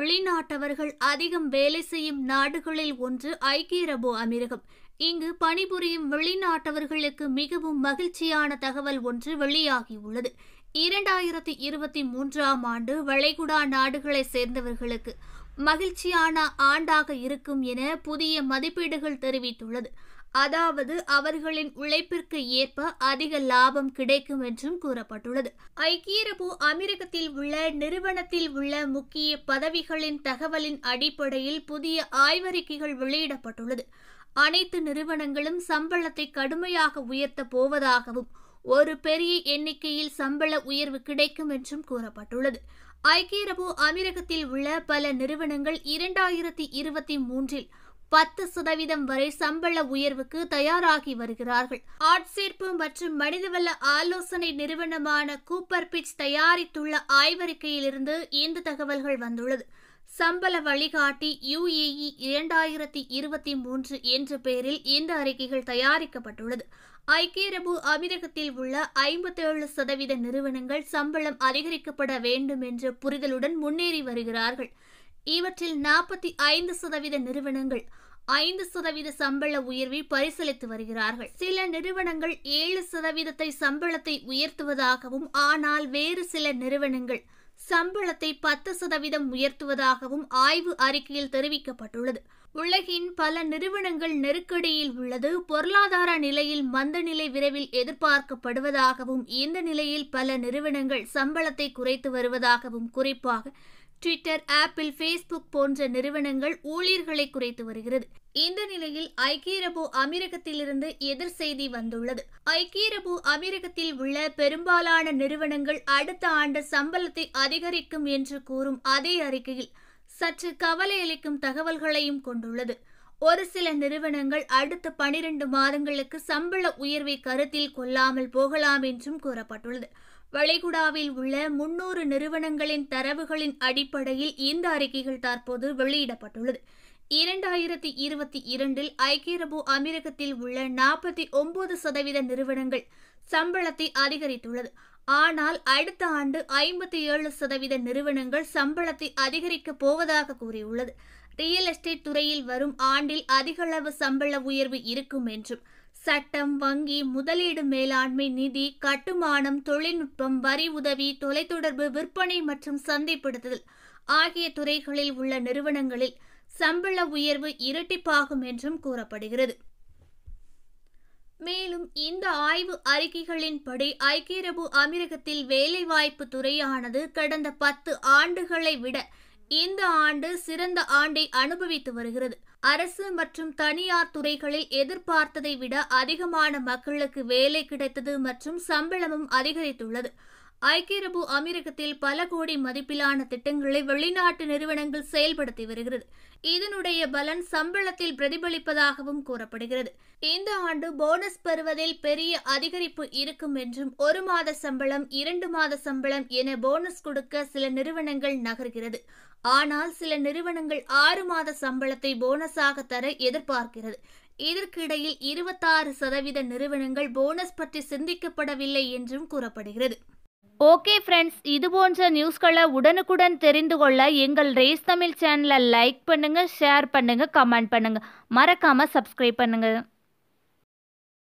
வெளிநாட்டவர்கள் அதிகம் வேலை செய்யும் நாடுகளில் ஒன்று ஐக்கிய அரபு அமீரகம் இங்கு பணிபுரியும் வெளிநாட்டவர்களுக்கு மிகவும் மகிழ்ச்சியான தகவல் ஒன்று வெளியாகியுள்ளது இரண்டாயிரத்தி இருபத்தி மூன்றாம் ஆண்டு வளைகுடா நாடுகளைச் சேர்ந்தவர்களுக்கு மகிழ்ச்சியான ஆண்டாக இருக்கும் என புதிய மதிப்பீடுகள் தெரிவித்துள்ளது அதாவது அவர்களின் உழைப்பிற்கு ஏற்ப அதிக லாபம் கிடைக்கும் என்றும் கூறப்பட்டுள்ளது ஐக்கிய அரபு அமீரகத்தில் உள்ள நிறுவனத்தில் உள்ள முக்கிய பதவிகளின் தகவலின் அடிப்படையில் புதிய ஆய்வறிக்கைகள் வெளியிடப்பட்டுள்ளது அனைத்து நிறுவனங்களும் சம்பளத்தை கடுமையாக உயர்த்தப் போவதாகவும் ஒரு பெரிய எண்ணிக்கையில் சம்பள உயர்வு கிடைக்கும் என்றும் கூறப்பட்டுள்ளது ஐக்கிய அரபு அமீரகத்தில் உள்ள பல நிறுவனங்கள் இரண்டாயிரத்தி இருபத்தி மூன்றில் பத்து சதவீதம் வரை சம்பள உயர்வுக்கு தயாராகி வருகிறார்கள் ஆட்சேர்ப்பு மற்றும் மனிதவள ஆலோசனை நிறுவனமான கூப்பர் பிச் தயாரித்துள்ள ஆய்வறிக்கையிலிருந்து இந்த தகவல்கள் வந்துள்ளது சம்பள வழிகாட்டி யுஏஇ இரண்டாயிரத்தி இருபத்தி மூன்று என்ற பெயரில் இந்த அறிக்கைகள் தயாரிக்கப்பட்டுள்ளது ஐக்கிய அரபு அமீரகத்தில் உள்ள ஐம்பத்தேழு சதவீத நிறுவனங்கள் சம்பளம் அதிகரிக்கப்பட வேண்டும் என்ற புரிதலுடன் முன்னேறி வருகிறார்கள் இவற்றில் நாற்பத்தி ஐந்து சதவீத நிறுவனங்கள் ஐந்து சதவீத சம்பள உயர்வை பரிசீலித்து வருகிறார்கள் சில நிறுவனங்கள் ஏழு சதவீதத்தை சம்பளத்தை உயர்த்துவதாகவும் ஆனால் வேறு சில நிறுவனங்கள் சம்பளத்தை பத்து சதவீதம் உயர்த்துவதாகவும் ஆய்வு அறிக்கையில் தெரிவிக்கப்பட்டுள்ளது உலகின் பல நிறுவனங்கள் நெருக்கடியில் உள்ளது பொருளாதார நிலையில் மந்த நிலை விரைவில் எதிர்பார்க்கப்படுவதாகவும் இந்த நிலையில் பல நிறுவனங்கள் சம்பளத்தை குறைத்து வருவதாகவும் குறிப்பாக ட்விட்டர் ஆப்பிள் ஃபேஸ்புக் போன்ற நிறுவனங்கள் ஊழியர்களை குறைத்து வருகிறது இந்த நிலையில் ஐக்கிய அரபு அமீரகத்திலிருந்து எதிர் செய்தி வந்துள்ளது ஐக்கிய அரபு அமீரகத்தில் உள்ள பெரும்பாலான நிறுவனங்கள் அடுத்த ஆண்டு சம்பளத்தை அதிகரிக்கும் என்று கூறும் அதே அறிக்கையில் சற்று கவலையளிக்கும் தகவல்களையும் கொண்டுள்ளது ஒரு சில நிறுவனங்கள் அடுத்த பனிரெண்டு மாதங்களுக்கு சம்பள உயர்வை கருத்தில் கொள்ளாமல் போகலாம் என்றும் கூறப்பட்டுள்ளது வளைகுடாவில் உள்ள முன்னூறு நிறுவனங்களின் தரவுகளின் அடிப்படையில் இந்த அறிக்கைகள் தற்போது வெளியிடப்பட்டுள்ளது இரண்டாயிரத்தி இருபத்தி இரண்டில் ஐக்கிய அரபு அமீரகத்தில் உள்ள நாற்பத்தி ஒன்பது சதவீத நிறுவனங்கள் சம்பளத்தை அதிகரித்துள்ளது ஆனால் அடுத்த ஆண்டு ஐம்பத்தி ஏழு சதவீத நிறுவனங்கள் சம்பளத்தை அதிகரிக்கப் போவதாக கூறியுள்ளது ரியல் எஸ்டேட் துறையில் வரும் ஆண்டில் அதிகளவு சம்பள உயர்வு இருக்கும் என்றும் சட்டம் வங்கி முதலீடு மேலாண்மை நிதி கட்டுமானம் தொழில்நுட்பம் வரி உதவி தொலைத்தொடர்பு விற்பனை மற்றும் சந்தைப்படுத்துதல் ஆகிய துறைகளில் உள்ள நிறுவனங்களில் சம்பள உயர்வு இரட்டிப்பாகும் என்றும் கூறப்படுகிறது மேலும் இந்த ஆய்வு அறிக்கைகளின்படி ஐக்கிய அரபு அமீரகத்தில் வேலைவாய்ப்பு துறையானது கடந்த பத்து ஆண்டுகளை விட இந்த ஆண்டு சிறந்த ஆண்டை அனுபவித்து வருகிறது அரசு மற்றும் தனியார் துறைகளில் எதிர்பார்த்ததை விட அதிகமான மக்களுக்கு வேலை கிடைத்தது மற்றும் சம்பளமும் அதிகரித்துள்ளது ஐக்கிய அரபு அமீரகத்தில் பல கோடி மதிப்பிலான திட்டங்களை வெளிநாட்டு நிறுவனங்கள் செயல்படுத்தி வருகிறது இதனுடைய பலன் சம்பளத்தில் பிரதிபலிப்பதாகவும் கூறப்படுகிறது இந்த ஆண்டு போனஸ் பெறுவதில் பெரிய அதிகரிப்பு இருக்கும் என்றும் ஒரு மாத சம்பளம் இரண்டு மாத சம்பளம் என போனஸ் கொடுக்க சில நிறுவனங்கள் நகர்கிறது ஆனால் சில நிறுவனங்கள் ஆறு மாத சம்பளத்தை போனஸாக தர எதிர்பார்க்கிறது இதற்கிடையில் இருபத்தாறு சதவீத நிறுவனங்கள் போனஸ் பற்றி சிந்திக்கப்படவில்லை என்றும் கூறப்படுகிறது ஓகே ஃப்ரெண்ட்ஸ் இது போன்ற நியூஸ்களை உடனுக்குடன் தெரிந்து கொள்ள எங்கள் ரேஸ் தமிழ் சேனலை லைக் பண்ணுங்கள் ஷேர் பண்ணுங்கள் கமெண்ட் பண்ணுங்கள் மறக்காமல் சப்ஸ்கிரைப் பண்ணுங்கள்